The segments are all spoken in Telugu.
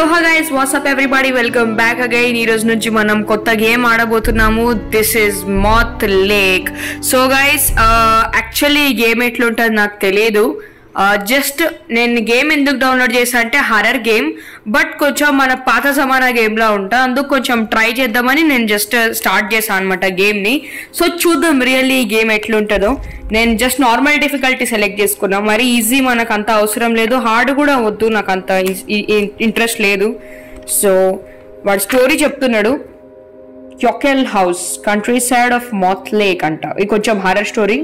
అలోహా guys what's up everybody welcome back again ఈ రోజు నుంచి మనం కొత్త గేమ్ ఆడబోతున్నాము this is moth lake so guys actually ఈ గేమ్ ఎట్లుంటుంది నాకు తెలియదు జస్ట్ నేను గేమ్ ఎందుకు డౌన్లోడ్ చేసా అంటే హర్రర్ గేమ్ బట్ కొంచెం మన పాత జమానా గేమ్ లా ఉంటా అందుకు కొంచెం ట్రై చేద్దామని నేను జస్ట్ స్టార్ట్ చేశాను అనమాట గేమ్ ని సో చూద్దాం రియల్లీ ఈ గేమ్ ఎట్లుంటుందో నేను జస్ట్ నార్మల్ డిఫికల్టీ సెలెక్ట్ చేసుకున్నా మరి ఈజీ మనకు అంత అవసరం లేదు హార్డ్ కూడా వద్దు నాకు అంత ఇంట్రెస్ట్ లేదు సో వాడు స్టోరీ చెప్తున్నాడు yokel house country side of moth lake అంట ఇది కొంచెం హారర్ స్టోరీ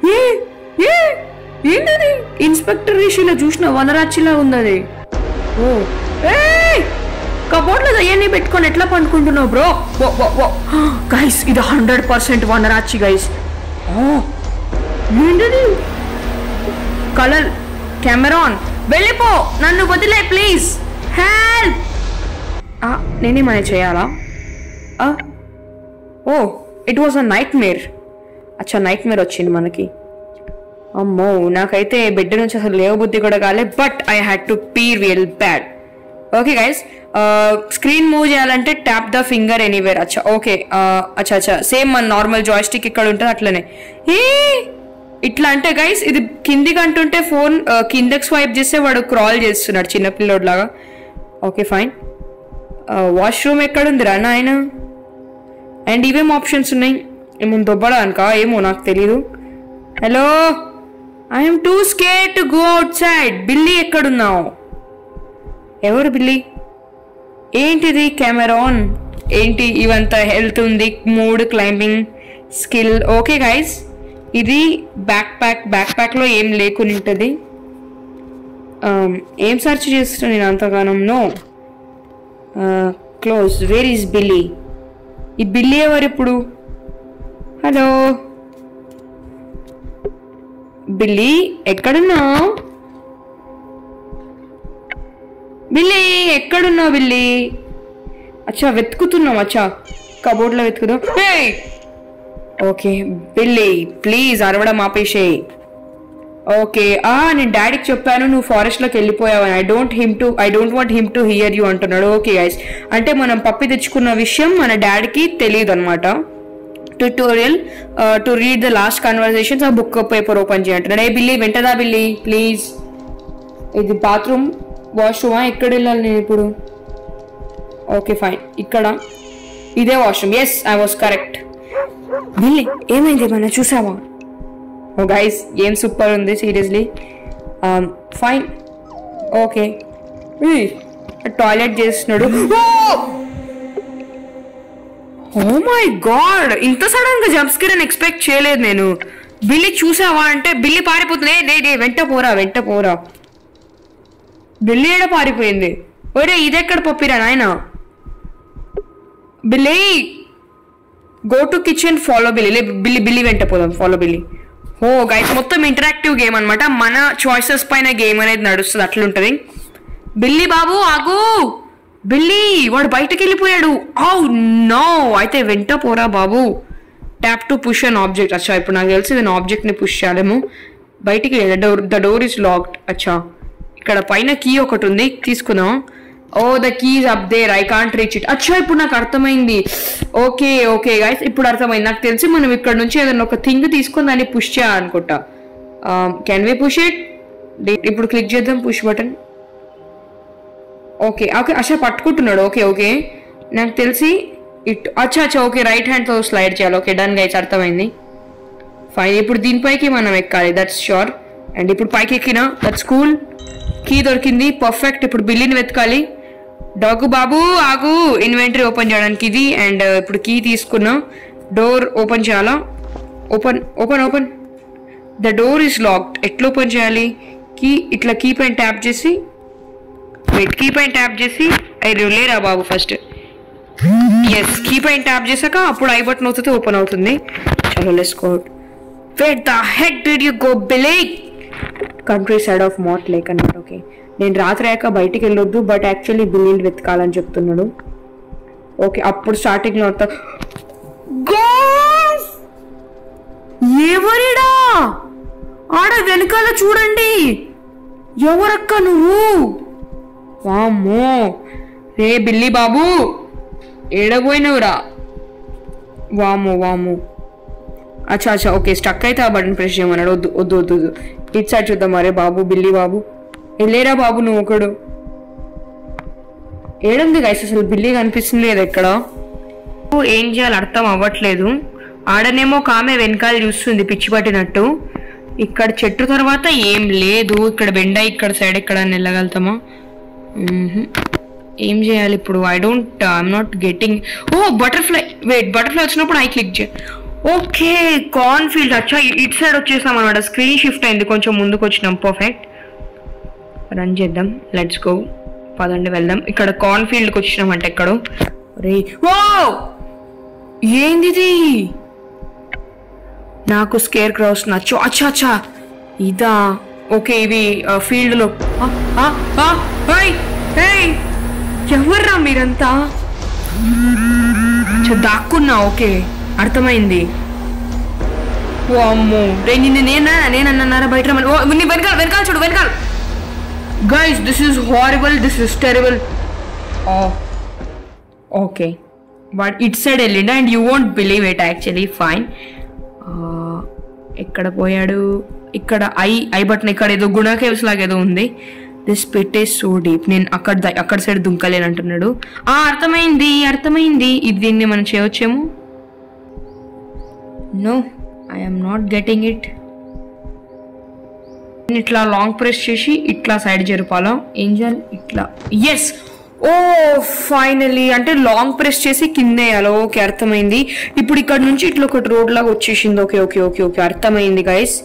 ఏంటది ఇన్స్పెక్టర్ రిషిలో చూసిన వనరాచిలా ఉంది అది ఓ కబోర్డ్లో దయ్యాన్ని పెట్టుకొని ఎట్లా పండుకుంటున్నావు బ్రో గైస్ ఇది హండ్రెడ్ పర్సెంట్ వనరాచి గైస్ ఏంటది కలర్ కెమెరాన్ వెళ్ళిపో నన్ను వదిలే ప్లీజ్ హెల్ప్ నేనేమైనా చేయాలా oh it was a night అచ్చా నైట్ మేర్ వచ్చింది మనకి అమ్మో నాకైతే బెడ్ నుంచి అసలు లేవబుద్ధి కూడా కాలే but I had to pee real bad okay guys screen move చేయాలంటే ట్యాప్ ద ఫింగర్ ఎనీవేర్ అచ్చా ఓకే అచ్చా అచ్చా సేమ్ మన నార్మల్ జాయిస్టిక్ ఇక్కడ ఉంటుంది అట్లనే ఏ ఇట్లా అంటే గైస్ ఇది కిందికి అంటుంటే ఫోన్ కిందకి స్వైప్ చేస్తే వాడు క్రాల్ చేస్తున్నాడు చిన్నపిల్లోడు లాగా ఓకే ఫైన్ వాష్రూమ్ ఎక్కడుందిరా నాయన అండ్ ఇవేం ఆప్షన్స్ ఉన్నాయి ఏమో దొబ్బడానిక ఏమో నాకు తెలీదు hello I'm too scare to go outside Billy ఎక్కడున్నావు ఎవరు బిల్లీ ఏంటిది కెమెరా ఆన్ ఏంటి ఇవంతా హెల్త్ ఉంది mood climbing skill okay guys ఇది బ్యాక్ ప్యాక్ బ్యాక్ ప్యాక్లో ఏం లేకుని ఉంటుంది ఏం సెర్చ్ చేస్తున్నా నేను అంతగానం no close where is Billy ఈ బిల్లీ ఎవరు ఇప్పుడు హలో బిల్లీ ఎక్కడున్నావు బిల్లీ ఎక్కడున్నావు బిల్లీ అచ్చా వెతుకుతున్నావు అచ్చా కబోర్డ్లో వెతుకుదాం ఓకే బిల్లీ ప్లీజ్ అరవడం ఆపేసేయి ఓకే ఆ నేను డాడీకి చెప్పాను నువ్వు ఫారెస్ట్లోకి వెళ్ళిపోయావని I don't him to I don't want him to hear you అంటున్నాడు ఓకే గైస్ అంటే మనం పప్పి తెచ్చుకున్న విషయం మన డాడీకి తెలియదు అనమాట tutorial to read the last conversations ఆ బుక్ పేపర్ ఓపెన్ చేయంటున్నాడు ఏ బిల్లీ వింటదా బిల్లీ ప్లీజ్ ఇది బాత్రూమ్ వాష్రూమా ఎక్కడ వెళ్ళాలి నేను ఇప్పుడు ఓకే ఫైన్ ఇక్కడ ఇదే washroom yes I was correct Billy ఏమైంది మన చూసావా ఓ గైస్ ఏం సూపర్ ఉంది సీరియస్లీ ఫైన్ ఓకే టాయిలెట్ చేస్తున్నాడు ఓ మై గాడ్ ఇంత సడన్ గా జంప్ స్కేర్ అని ఎక్స్పెక్ట్ చేయలేదు నేను బిల్లి చూసావా అంటే బిల్లి పారిపోతుంది ఏ డే డే వెంట పోరా వెంట పోరా బిల్లి ఏడ పారిపోయింది ఒరే ఇదెక్కడ పప్పిరా నాయన బిల్లి గో టు కిచెన్ ఫాలో బిల్లి బిల్లి బిల్లి వెంట పోదాం ఫాలో బిల్లి ఓ గైస్ మొత్తం ఇంటరాక్టివ్ గేమ్ అనమాట మన చాయిసెస్ పైన గేమ్ అనేది నడుస్తుంది అట్లుంటది బిల్లి బాబు ఆగు బిల్లి వాడు బయటకు వెళ్ళిపోయాడు ఓ నో అయితే వెంట పోరా బాబు tap to push an object అచ్చా ఇప్పుడు నాకు తెలిసి నేను ఆబ్జెక్ట్ ని పుష్ చేయాలేమో బయటికి door the door is locked అచ్చా ఇక్కడ పైన కీ ఒకటి ఉంది తీసుకుందాం oh the keys up there I can't reach it అచ్చా ఇప్పుడు నాకు అర్థమైంది ఓకే ఓకే గైస్ ఇప్పుడు అర్థమైంది నాకు తెలిసి మనం ఇక్కడ నుంచి ఏదైనా ఒక థింగ్ తీసుకొని దాన్ని పుష్ చేయాలనుకుంటా కెన్ వి పుష్ ఇట్ ఇప్పుడు క్లిక్ చేద్దాం పుష్ బటన్ ఓకే ఓకే అచ్చా పట్టుకుంటున్నాడు ఓకే ఓకే నాకు తెలిసి ఇట్ అచ్చా అచ్చా ఓకే రైట్ హ్యాండ్తో స్లైడ్ చేయాలి ఓకే డన్ గైస్ అర్థమైంది ఫైన్ ఇప్పుడు దీనిపైకి మనం ఎక్కాలి దట్స్ షూర్ అండ్ ఇప్పుడు పైకి ఎక్కిన దట్స్ కూల్ కీ దొరికింది పర్ఫెక్ట్ ఇప్పుడు బిల్లిని వెతకాలి డాగు బాబు ఆగు ఇన్వెంటరీ ఓపెన్ చేయడానికి ఇది అండ్ ఇప్పుడు కీ తీసుకున్నాం డోర్ ఓపెన్ చేయాలా open open open the door is locked ఎట్లా ఓపెన్ చేయాలి కీ ఇట్లా కీ పైన ట్యాప్ చేసి వెయిట్ కీ పైన ట్యాప్ చేసి అయ్యి లేరా బాబు ఫస్ట్ ఎస్ కీ పైన ట్యాప్ చేశాక అప్పుడు ఐ బటన్ అవుతుంది ఓపెన్ అవుతుంది చలో లెస్ కోడ్ wait the head did you go బిలేక్ country side of moth lake అన్నాడు ఓకే నేను రాత్రి అయ్యాక బయటికి వెళ్ళొద్దు బట్ యాక్చువల్లీ బిల్లీని వెతకాలని చెప్తున్నాడు ఓకే అప్పుడు స్టార్టింగ్లో అంతా ఎవరిడా ఆడ వెనకాల చూడండి ఎవరక్క నువ్వు వామ్మో రే బిల్లి బాబు ఏడబోయినవురా వాము వాము అచ్చా అచ్చా ఓకే స్టక్ అయితే ఆ బటన్ ప్రెస్ చేయమన్నాడు వద్దు వద్దు వద్దు వద్దు ఇటు సైడ్ చూద్దాం అరే బాబు బిల్లి బాబు వెళ్ళేరా బాబు నువ్వు ఒకడు ఏడుంది గైస్ అసలు బిల్లి కనిపిస్తుంది లేదు ఎక్కడ ఓ, ఏం చేయాలి అర్థం అవ్వట్లేదు ఆడనేమో ఒక ఆమె వెనకాల చూస్తుంది పిచ్చి పట్టినట్టు ఇక్కడ చెట్టు తర్వాత ఏం లేదు ఇక్కడ బెండ ఇక్కడ సైడ్ ఎక్కడ వెళ్ళగలుగుతామా మ్మ్హ్మ్. ఏం చేయాలి ఇప్పుడు I don't I'm not getting oh butterfly wait butterfly వచ్చినప్పుడు ఐ క్లిక్ చే ఓకే కార్న్ ఫీల్డ్ అచ్చా ఇ- ఇటు సైడ్ వచ్చేసాం అనమాట స్క్రీన్ షిఫ్ట్ అయింది కొంచెం ముందుకు వచ్చినాం పర్ఫెక్ట్ రన్ చేద్దాం లెట్స్ గో పదండి వెళ్దాం ఇక్కడ కార్న్ ఫీల్డ్కి వచ్చినామంటే ఎక్కడో రే ఓ ఏంది ఇది నాకు స్కేర్ క్రౌస్ నచ్చు అచ్చా అచ్చా ఇదా ఓకే ఇవి ఫీల్డ్ లో ఆ, ఆ, ఆ, ఏయ్, ఏయ్, ఎవర్రా మీరంతా అచ్చా, దాక్కున్నా ఓకే అర్థమైంది ఓ అమ్మో రే నిన్ను నేనా నేనన్నారా బయట రమ్మని ఓ నీ వెనకాల వెనకాల చూడు వెనకాల guys this is horrible this is terrible okay but it side వెళ్ళిండు and you won't believe it actually fine ఎక్కడ పోయాడు ఇక్కడ ఐ ఐ బటన్ ఇక్కడ ఏదో గుణ కేవ్స్ లాగా ఏదో ఉంది this pit is so deep నేను అక్కడ ద- అక్కడ సైడ్ దుంకలేను అంటున్నాడు ఆ అర్థమైంది అర్థమైంది ఇది దీన్ని మనం చేయవచ్చేమో no I'm not getting it ఇట్లా లాంగ్ ప్రెస్ చేసి ఇట్లా సైడ్ జరపాలా ఏం చేయాలి ఇట్లా ఎస్ ఓ ఫైనలీ అంటే లాంగ్ ప్రెస్ చేసి కింద వేయాలి ఓకే అర్థమైంది ఇప్పుడు ఇక్కడ నుంచి ఇట్లా ఒకటి రోడ్ లాగా వచ్చేసింది ఓకే ఓకే ఓకే ఓకే అర్థమైంది గైస్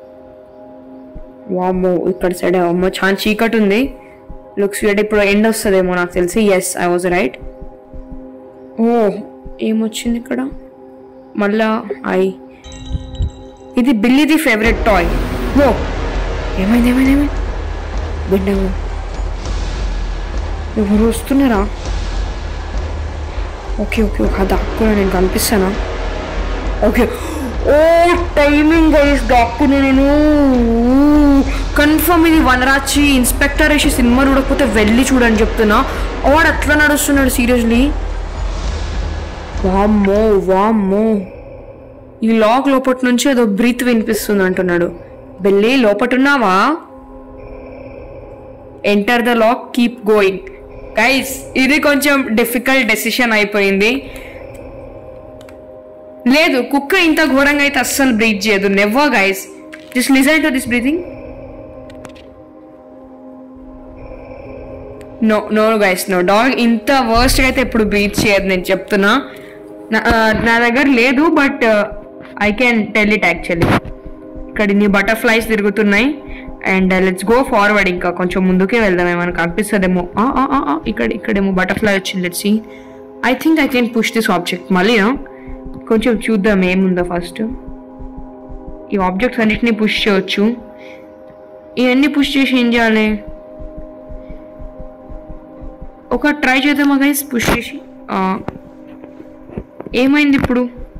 వామ్మో ఇక్కడ సైడ్ అమ్మో చాలా చీకటి ఉంది లుక్స్ వీడ్ ఇప్పుడు ఎండ్ వస్తుందేమో నాకు తెలిసి yes I was right oh ఏమొచ్చింది ఇక్కడ మళ్ళా ఐ ఇది బిల్లీది ఫేవరెట్ టాయ్ ఓ ఏమైంది ఏమైంది ఏమైంది బిడ్డవు ఎవరు వస్తున్నారా ఓకే ఓకే ఒక దాక్కున్నా నేను కనిపిస్తానా ఓకే ఓ టైమింగ్ గైస్ దాక్కున్నా నేను కన్ఫర్మ్ ఇది వనరాచి ఇన్స్పెక్టర్ వేసి సినిమా చూడకపోతే వెళ్ళి చూడని చెప్తున్నా వాడు అట్లా నడుస్తున్నాడు సీరియస్లీ వామ్మో వామ్మో ఈ లాక్ లోపటి నుంచి ఏదో బ్రీత్ వినిపిస్తుంది అంటున్నాడు బెల్లి లోపటున్నావా enter the lock keep going guys ఇది కొంచెం డిఫికల్ట్ డెసిషన్ అయిపోయింది లేదు కుక్క ఇంత ఘోరంగా అయితే అస్సలు బ్రీత్ చేయదు never guys just listen to this breathing no no guys no dog ఇంత వర్స్ట్ అయితే ఎప్పుడు బ్రీత్ చేయదు నేను చెప్తున్నా నా ఆ, నా దగ్గర లేదు but I can tell it actually ఇక్కడ ఇన్ని బటర్ఫ్లైస్ తిరుగుతున్నాయి అండ్ లెట్స్ గో ఫార్వర్డ్ ఇంకా కొంచెం ముందుకే వెళ్దాం ఏమైనా కనిపిస్తుందేమో ఆ, ఆ, ఆ, ఆ, ఇక్కడ ఇక్కడేమో బటర్ఫ్లై వచ్చింది let's I think I can push this object మళ్ళీ ఆ? కొంచెం చూద్దాం ఏముందో ఫస్ట్ ఈ ఆబ్జెక్ట్స్ అన్నిటిని పుష్ చేయొచ్చు ఇవన్నీ పుష్ చేసి ఏం చేయాలి ఒక ట్రై చేద్దామా గైస్ పుష్ చేసి ఆ, ఏమైంది ఇప్పుడు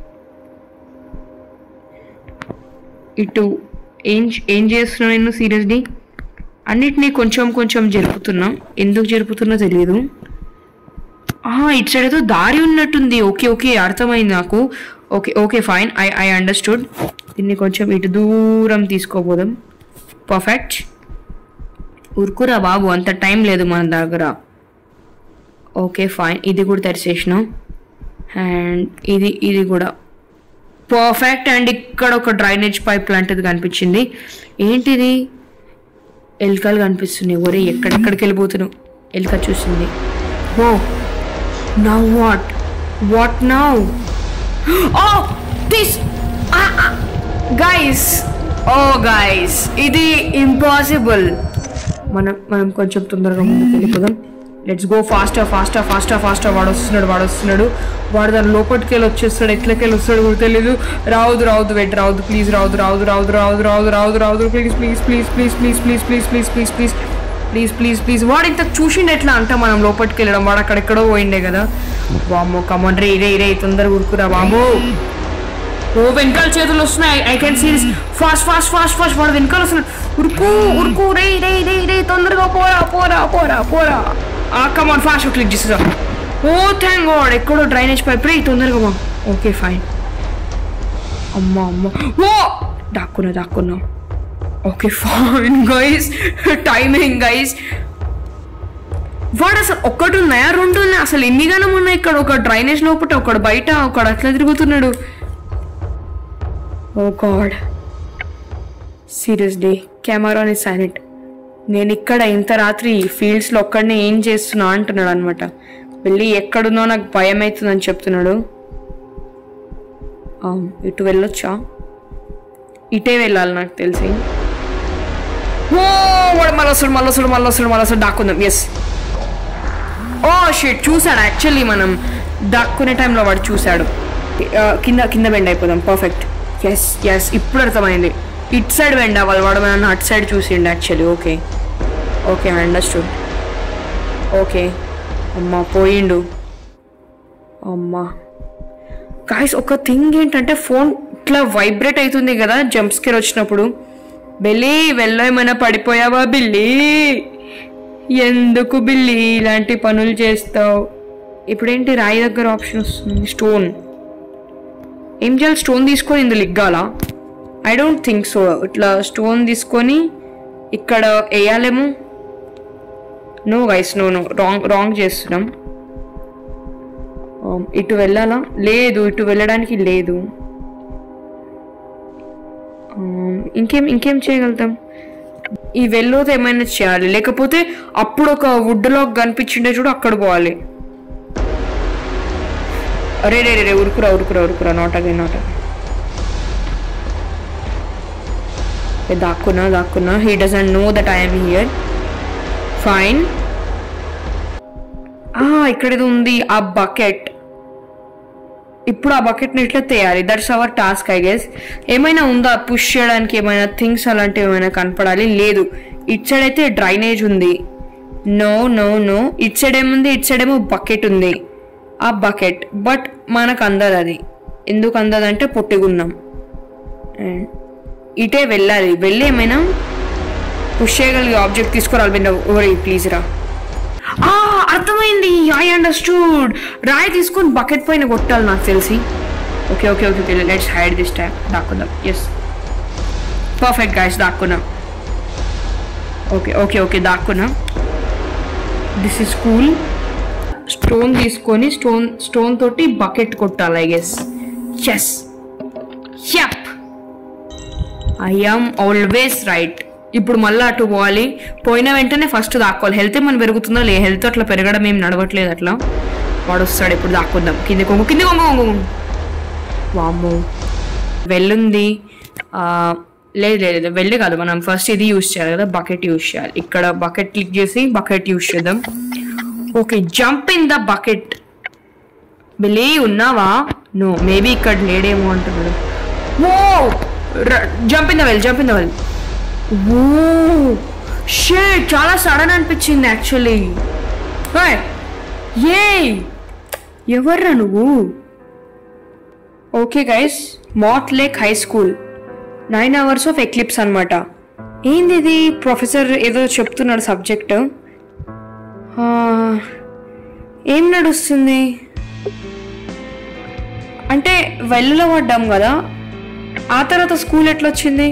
ఇటు ఏం ఏం చేస్తున్నా నేను సీరియస్లీ అన్నిటినీ కొంచెం కొంచెం జరుపుతున్నా ఎందుకు జరుపుతున్నా తెలియదు ఆహా, ఇటు సైడ్ ఏదో దారి ఉన్నట్టుంది ఓకే ఓకే అర్థమైంది నాకు okay okay fine I I understood దీన్ని కొంచెం ఇటు దూరం తీసుకోబోదాం పర్ఫెక్ట్ ఉరుకురా బాబు అంత టైం లేదు మన దగ్గర ఓకే ఫైన్ ఇది కూడా తెరిచేసినాం అండ్ ఇది ఇది కూడా పర్ఫెక్ట్ అండ్ ఇక్కడ ఒక డ్రైనేజ్ పైప్ లాంటిది కనిపించింది ఏంటిది ఎలుకలు కనిపిస్తున్నాయి ఒరే ఎక్కడెక్కడికి వెళ్ళిపోతున్నావు ఎలుక చూసింది oh now what what now oh this guys oh guys ఇది ఇంపాసిబుల్ మనం మనం కొంచెం తొందరగా ముందుకు వెళ్ళిపోదాం let's go faster faster faster faster వాడు వస్తున్నాడు వాడు వస్తున్నాడు వాడు దాని లోపలికి వెళ్ళి వచ్చేస్తాడు ఎట్లకి వెళ్ళి వస్తాడు కూడా తెలియదు రావద్దు రావద్దు వెయిట్ రావద్దు ప్లీజ్ రావద్దు రావద్దు రావద్దు రావద్దు రావద్దు రావద్దు రావద్దు please please please please please please please please please please please please please వాడు ఇంత చూసిండు ఎట్లా అంట మనం లోపలికి వెళ్ళడం వాడు అక్కడెక్కడో పోయిండే కదా బామ్మో కమన్ రే రే రే తొందరగా ఉరుకురా బాబు ఓ వెనకాల చేతులు వస్తున్నాయి I can see fast fast fast fast వాడు వెనకాల వస్తున్నాడు ఉరుకు ఉరుకు రే రే రే రే తొందరగా పోరా పోరా పోరా పోరా కమాన్ ఫాస్ట్ క్లిక్ చేసేదా ఓ థ్యాంక్ గాడ్ ఎక్కడో డ్రైనేజ్ పైప్ రే తొందరగా మా ఓకే ఫైన్ అమ్మా అమ్మ ఓ దాక్కున్నా దాక్కున్నా okay fine guys timing guys వాడు అసలు ఒక్కటి ఉన్నాయా రెండు ఉన్నాయి అసలు ఎన్ని గనం ఉన్నాయి ఇక్కడ ఒక డ్రైనేజ్ లోపల ఒకడు బయట ఒకడు అట్లా తిరుగుతున్నాడు ఓ గాడ్ సీరియస్లీ కెమెరా అని సైలెంట్ నేను ఇక్కడ ఇంత రాత్రి ఫీల్డ్స్లో ఒక్కడనే ఏం చేస్తున్నా అంటున్నాడు అనమాట వెళ్ళి ఎక్కడున్నో నాకు భయం అవుతుందని చెప్తున్నాడు ఆ, ఇటు వెళ్ళొచ్చా ఇటే వెళ్ళాలి నాకు తెలిసి ఓ వాడు మళ్ళీ వస్తాడు మళ్ళీ వస్తాడు మళ్ళీ వస్తాడు మళ్ళీ వస్తాడు దాక్కుందాం ఎస్ ఓ షిట్ చూసాడు యాక్చువల్లీ మనం దాక్కునే టైంలో వాడు చూశాడు ఆ, కింద కింద బెండ్ అయిపోదాం పర్ఫెక్ట్ ఎస్ ఎస్ ఇప్పుడు అర్థమైంది ఇట్ సైడ్ బెండ్ అవ్వాలి వాడు మన అటు సైడ్ చూసిండు actually okay okay understood okay అమ్మా పోయిండు అమ్మా గాయస్ ఒక థింగ్ ఏంటంటే ఫోన్ ఇట్లా వైబ్రేట్ అవుతుంది కదా జంప్ స్కేర్ వచ్చినప్పుడు బెల్లి వెళ్ళ ఏమైనా పడిపోయావా బిల్లి ఎందుకు బిల్లి ఇలాంటి పనులు చేస్తావు ఇప్పుడేంటి రాయి దగ్గర ఆప్షన్ వస్తుంది స్టోన్ ఏం చేయాలి స్టోన్ తీసుకొని ఇందులో లిగ్గాలా ఐ డోంట్ థింక్ సో ఇట్లా స్టోన్ తీసుకొని ఇక్కడ వేయాలేమో no guys no no wrong wrong చేస్తున్నాం Um, ఇటు వెళ్ళాలా లేదు ఇటు వెళ్ళడానికి లేదు Um, ఇంకేం ఇంకేం చేయగలుగుతాం ఈ వెళ్ళోతో ఏమైనా చేయాలి లేకపోతే అప్పుడు ఒక వుడ్ లాక్ కనిపించిండే చూడు అక్కడ పోవాలి అరే రే రే రే ఉరుకురా ఉరుకురా ఉరుకురా నాట్ అగైన్ నాట్ దాక్కున్నా దాక్కున్నా he doesn't no that I'm here fine ఇక్కడ ఏదో ఉంది ఆ బకెట్ ఇప్పుడు ఆ బకెట్ని ఇట్లా తేయాలి that's our task I guess ఏమైనా ఉందా పుష్ చేయడానికి ఏమైనా థింగ్స్ అలాంటివి ఏమైనా కనపడాలి లేదు ఇట్ సైడ్ అయితే డ్రైనేజ్ ఉంది నో నో నో ఇట్ సైడ్ ఏముంది ఇట్ సైడ్ ఏమో బకెట్ ఉంది ఆ బకెట్ బట్ మనకు అందదు అది ఎందుకు అందదంటే పొట్టిగున్నాం And ఇటే వెళ్ళాలి వెళ్ళి ఏమైనా పుష్ చేయగలిగే ఆబ్జెక్ట్ తీసుకురాలి బిన్న ఓరే ప్లీజ్ రా ఆ, అర్థమైంది ఐ అండర్స్టూడ్ రాయి తీసుకొని బకెట్ పైన కొట్టాలి నాకు తెలిసి okay okay okay okay let's hide this time దాక్కుందాం ఎస్ పర్ఫెక్ట్ గాయస్ దాక్కున్నాం ఓకే ఓకే ఓకే దాక్కున్నాం దిస్ ఇస్ కూల్ స్టోన్ తీసుకొని స్టోన్ స్టోన్ తోటి బకెట్ కొట్టాలి I guess yes yup I am always right ఇప్పుడు మళ్ళీ అటు పోవాలి పోయిన వెంటనే ఫస్ట్ దాక్కోవాలి హెల్త్ ఏమైనా పెరుగుతుందో లే హెల్త్ అట్లా పెరగడం ఏం నడవట్లేదు అట్లా వాడు వస్తాడు ఇప్పుడు దాక్కుందాం కింది కొంగు కింది కొంగు కొంగు వామ్మో వెళ్ళుంది ఆ, లేదు లేదు లేదు వెళ్ళి కాదు మనం ఫస్ట్ ఇది యూస్ చేయాలి కదా బకెట్ యూస్ చేయాలి ఇక్కడ బకెట్ క్లిక్ చేసి బకెట్ యూస్ చేద్దాం okay jump in the bucket Billy ఉన్నావా నో మేబీ ఇక్కడ లేడేమో అంటున్నాడు oh jump in the well jump in the well oh shit చాలా సడన్ అనిపించింది యాక్చువల్లీ ఏ ఎవర్రా నువ్వు okay guys Mott Lake high school nine hours of eclipse అనమాట ఏంది ఇది ప్రొఫెసర్ ఏదో చెప్తున్నాడు సబ్జెక్ట్ ఏం నడుస్తుంది అంటే వెల్లులో పడ్డాం కదా ఆ తర్వాత స్కూల్ ఎట్లా వచ్చింది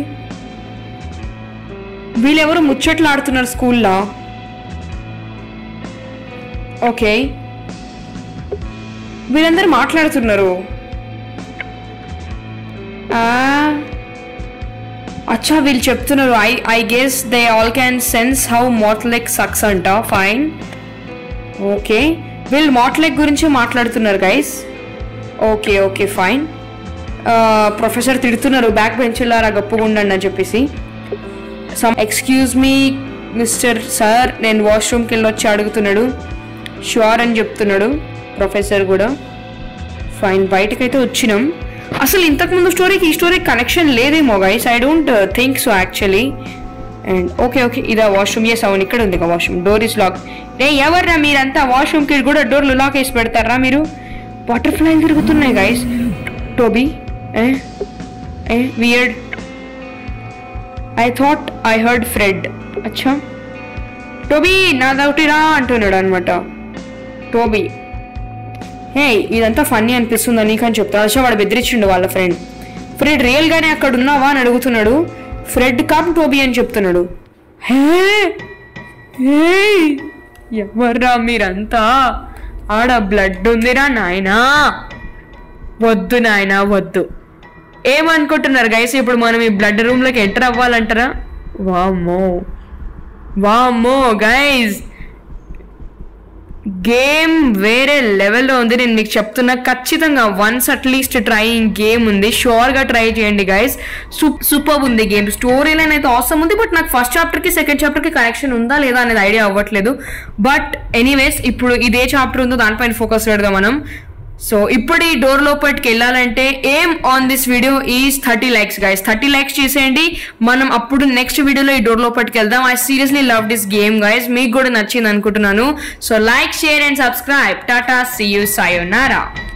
వీళ్ళెవరు ముచ్చట్లు ఆడుతున్నారు స్కూల్లో ఓకే వీళ్ళందరూ మాట్లాడుతున్నారు ఆ, అచ్చా వీళ్ళు చెప్తున్నారు I I guess they all can sense how Motlake sucks అంట ఫైన్ ఓకే వీళ్ళు మోట్లెక్ గురించి మాట్లాడుతున్నారు guys okay okay fine professor తిడుతున్నారు బ్యాక్ బెంచ్లారా గొప్పగా ఉండండి అని చెప్పేసి some excuse me mister sir నేను వాష్రూమ్కి వెళ్ళి వచ్చి అడుగుతున్నాడు షూర్ అని చెప్తున్నాడు ప్రొఫెసర్ కూడా ఫైన్ బయటకైతే వచ్చినాం అసలు ఇంతకుముందు స్టోరీకి ఈ స్టోరీకి కనెక్షన్ లేదేమో guys I don't think so actually and okay okay ఇదా వాష్రూమ్ ఎస్ అవును ఇక్కడ ఉంది వాష్రూమ్ డోర్ ఇస్ లాక్ రే ఎవర్రా మీరంతా వాష్రూమ్కి కూడా డోర్లు లాక్ వేసి పెడతారా మీరు బటర్ఫ్లైలు తిరుగుతున్నాయి guys Toby a a weird I thought I heard Fred అచ్చా టోబీ నా దౌటిరా అంటున్నాడు అనమాట టోబీ హే ఇదంతా ఫన్నీ అనిపిస్తుందా నీకని చెప్తా అసలు వాడు బెదిరించిండు వాళ్ళ ఫ్రెండ్ ఫ్రెడ్ రియల్ గానే అక్కడ ఉన్నావా అని అడుగుతున్నాడు ఫ్రెడ్ కమ్ టోబీ అని చెప్తున్నాడు హే హే ఎవర్రా మీరంతా ఆడ బ్లడ్ ఉందిరా నాయనా వద్దు నాయనా వద్దు ఏమనుకుంటున్నారు గైస్ ఇప్పుడు మనం ఈ బ్లడ్ రూమ్లోకి ఎంటర్ అవ్వాలంటారా వామ్మో వామ్మో గైస్ గేమ్ వేరే లెవెల్లో ఉంది నేను మీకు చెప్తున్నా ఖచ్చితంగా వన్స్ అట్లీస్ట్ ట్రైయింగ్ గేమ్ ఉంది షూర్గా ట్రై చేయండి గైస్ సూపర్ ఉంది గేమ్ స్టోరీ లైన్ అయితే అవసరం ఉంది బట్ నాకు ఫస్ట్ చాప్టర్కి సెకండ్ చాప్టర్కి కనెక్షన్ ఉందా లేదా అనేది ఐడియా అవ్వట్లేదు బట్ ఎనీవేస్ ఇప్పుడు ఇదే చాప్టర్ ఉందో దానిపైన ఫోకస్ పెడదాం మనం సో ఇప్పుడు ఈ డోర్ లోపలికి వెళ్ళాలంటే ఏం on this video is thirty likes guys thirty likes చేసేయండి మనం అప్పుడు నెక్స్ట్ వీడియోలో ఈ డోర్ లోపలికి వెళ్దాం I seriously love this game guys మీకు కూడా నచ్చింది అనుకుంటున్నాను so like share and subscribe tata see you సాయోనారా